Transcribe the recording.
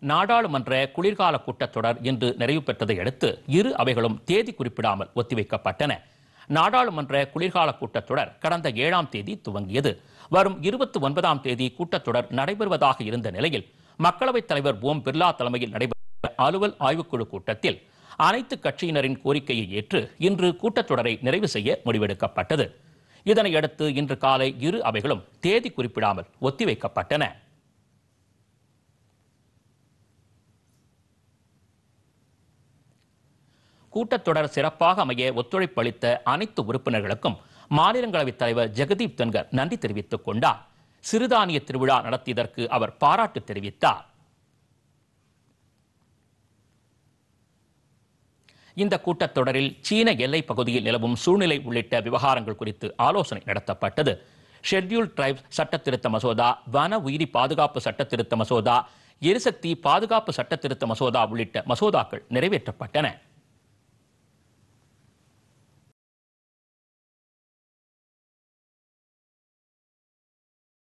நாடாளுமன்ற குளிர்கால கூட்டத்தொடர் இன்று நிறைவு பெற்றதை அடுத்து இரு அவைகளும் தேதி குறிப்பிடாமல் ஒத்திவைக்கப்பட்டன நாடாளுமன்ற குளிர்கால கூட்டத்தொடர் கடந்த ஏழாம் தேதி துவங்கியது வரும் இருபத்தி ஒன்பதாம் தேதி கூட்டத்தொடர் நடைபெறுவதாக இருந்த நிலையில் மக்களவைத் தலைவர் ஓம் பிர்லா தலைமையில் நடைபெற்ற அலுவல் ஆய்வுக்குழு கூட்டத்தில் அனைத்து கட்சியினரின் கோரிக்கையை ஏற்று இன்று கூட்டத்தொடரை நிறைவு செய்ய முடிவெடுக்கப்பட்டது இதனையடுத்து இன்று காலை இரு அவைகளும் தேதி குறிப்பிடாமல் ஒத்திவைக்கப்பட்டன கூட்டத்தொடர் சிறப்பாக அமைய ஒத்துழைப்பு அளித்த அனைத்து உறுப்பினர்களுக்கும் மாநிலங்களவைத் தலைவர் ஜெகதீப் தன்கர் நன்றி தெரிவித்துக் கொண்டார் சிறுதானிய திருவிழா நடத்தியதற்கு அவர் பாராட்டு தெரிவித்தார் இந்த கூட்டத்தொடரில் சீன எல்லைப் பகுதியில் நிலவும் சூழ்நிலை உள்ளிட்ட விவகாரங்கள் குறித்து ஆலோசனை நடத்தப்பட்டது ஷெட்யூல் டிரைப்ஸ் சட்ட திருத்த மசோதா வன உயிரி பாதுகாப்பு சட்ட திருத்த மசோதா எரிசக்தி பாதுகாப்பு சட்ட திருத்த மசோதா உள்ளிட்ட மசோதாக்கள் நிறைவேற்றப்பட்டன